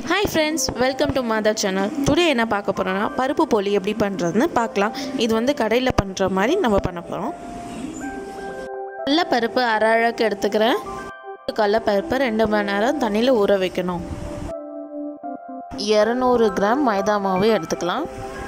hi friends welcome to Matha channel today என்ன பார்க்க போகிறோன்னா பருப்பு போலி எப்படி பண்ணுறதுன்னு பார்க்கலாம் இது வந்து கடையில் பண்ணுற மாதிரி நம்ம பண்ண போகிறோம் கடல பருப்பு அரை அழகு எடுத்துக்கிறேன் கடல பருப்பை ரெண்டு மணி நேரம் தண்ணியில் ஊற வைக்கணும் இரநூறு கிராம் மைதா மாவு எடுத்துக்கலாம்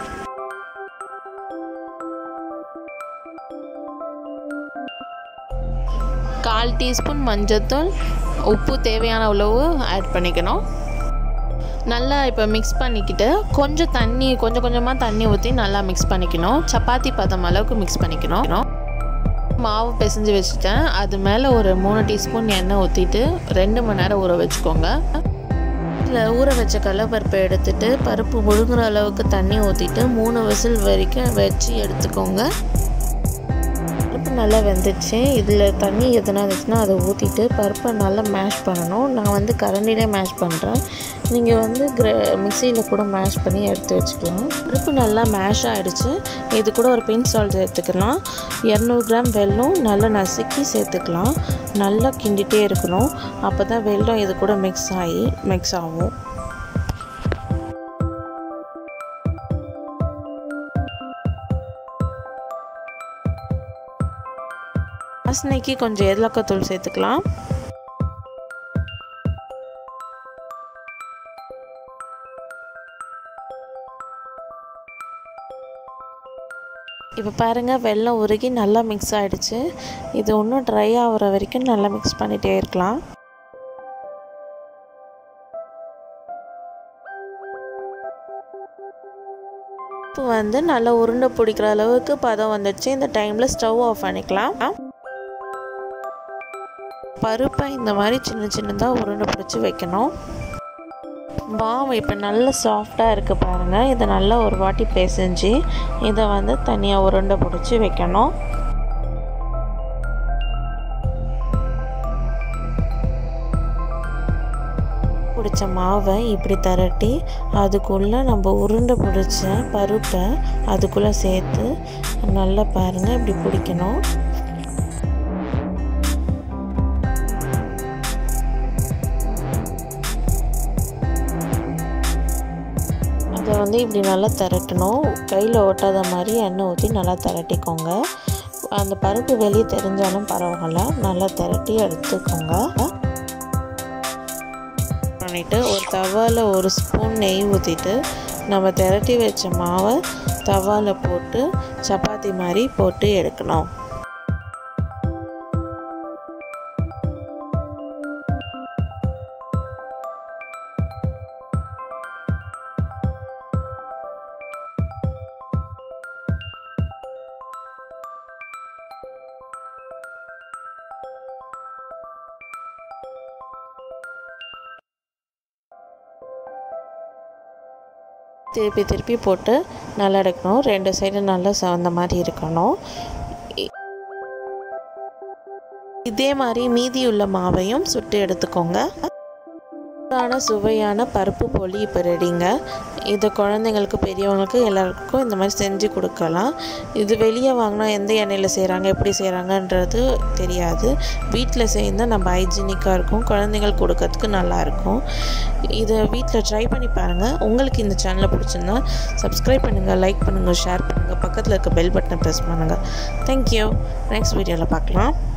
கால் டீஸ்பூன் மஞ்சத்தூள் உப்பு தேவையான அளவு ஆட் பண்ணிக்கணும் நல்லா இப்போ மிக்ஸ் பண்ணிக்கிட்டு கொஞ்சம் தண்ணி கொஞ்சம் கொஞ்சமாக தண்ணி ஊற்றி நல்லா மிக்ஸ் பண்ணிக்கணும் சப்பாத்தி பதம் அளவுக்கு மிக்ஸ் பண்ணிக்கணும் மாவு பிசைஞ்சு வச்சுட்டேன் அது மேலே ஒரு மூணு டீஸ்பூன் எண்ணெய் ஊற்றிட்டு ரெண்டு மணி நேரம் ஊற வச்சுக்கோங்க இதில் ஊற வச்ச கடலப்பருப்பை எடுத்துட்டு பருப்பு முழுங்குற அளவுக்கு தண்ணி ஊற்றிட்டு மூணு விசில் வரைக்கும் வச்சு எடுத்துக்கோங்க பருப்பு நல்லா வெந்துச்சு இதில் தண்ணி எதுனா இருந்துச்சுன்னா அதை ஊற்றிட்டு பருப்பை நல்லா மேஷ் பண்ணணும் நான் வந்து கரண்டிலே மேஷ் பண்ணுறேன் நீங்கள் வந்து கிர மிக்சியில் கூட மேஷ் பண்ணி எடுத்து வச்சுக்கலாம் பருப்பு நல்லா மேஷ் ஆகிடுச்சு இது கூட ஒரு பின் சால்ட் எடுத்துக்கலாம் இரநூறு கிராம் வெல்லம் நல்லா நசுக்கி சேர்த்துக்கலாம் நல்லா கிண்டிகிட்டே இருக்கணும் அப்போ தான் வெல்லம் இது கூட மிக்ஸ் ஆகி மிக்ஸ் ஆகும் வாசனைக்கு கொஞ்சம் ஏலக்காத்தூள் சேர்த்துக்கலாம் இப்போ பாருங்கள் வெள்ளம் உருகி நல்லா மிக்ஸ் ஆகிடுச்சு இது இன்னும் ட்ரை ஆகிற வரைக்கும் நல்லா மிக்ஸ் பண்ணிகிட்டே இருக்கலாம் இப்போ வந்து நல்லா உருண்டை பிடிக்கிற அளவுக்கு பதம் வந்துடுச்சு இந்த டைமில் ஸ்டவ் ஆஃப் பண்ணிக்கலாம் பருப்பை இந்த மாதிரி சின்ன சின்னதாக உருண்டை பிடிச்சி வைக்கணும் மாவு இப்போ நல்லா சாஃப்டாக இருக்குது பாருங்கள் இதை நல்லா ஒரு வாட்டி பிசைஞ்சு இதை வந்து தனியாக உருண்டை பிடிச்சி வைக்கணும் பிடிச்ச மாவை இப்படி திரட்டி அதுக்குள்ளே நம்ம உருண்டை பிடிச்ச பருப்பை அதுக்குள்ளே சேர்த்து நல்லா பாருங்கள் இப்படி பிடிக்கணும் அதை வந்து இப்படி நல்லா திரட்டணும் கையில் ஒட்டாத மாதிரி எண்ணெய் ஊற்றி நல்லா திரட்டிக்கோங்க அந்த பருப்பு வெளியே தெரிஞ்சாலும் பரவாயில்ல நல்லா திரட்டி எடுத்துக்கோங்க பண்ணிவிட்டு ஒரு தவாவில் ஒரு ஸ்பூன் நெய் ஊற்றிட்டு நம்ம திரட்டி வச்ச மாவை தவாவில் போட்டு சப்பாத்தி மாதிரி போட்டு எடுக்கணும் திருப்பி திருப்பி போட்டு நல்லா எடுக்கணும் ரெண்டு சைடு நல்லா சவந்த மாதிரி இருக்கணும் இதே மாதிரி மீதி உள்ள மாவையும் சுட்டு எடுத்துக்கோங்க சூடான சுவையான பருப்பு போலி இப்போ ரெடிங்க இதை குழந்தைங்களுக்கு பெரியவங்களுக்கு எல்லாருக்கும் இந்த மாதிரி செஞ்சு கொடுக்கலாம் இது வெளியே வாங்கினா எந்த எண்ணெயில் செய்கிறாங்க எப்படி செய்கிறாங்கன்றது தெரியாது வீட்டில் செய்தால் நம்ம ஹைஜீனிக்காக இருக்கும் குழந்தைங்களுக்கு கொடுக்கறதுக்கு நல்லாயிருக்கும் இதை வீட்டில் ட்ரை பண்ணி பாருங்கள் உங்களுக்கு இந்த சேனலை பிடிச்சிருந்தா சப்ஸ்கிரைப் பண்ணுங்கள் லைக் பண்ணுங்கள் ஷேர் பண்ணுங்கள் பக்கத்தில் இருக்க பெல் பட்டனை ப்ரெஸ் பண்ணுங்கள் தேங்க்யூ நெக்ஸ்ட் வீடியோவில் பார்க்கலாம்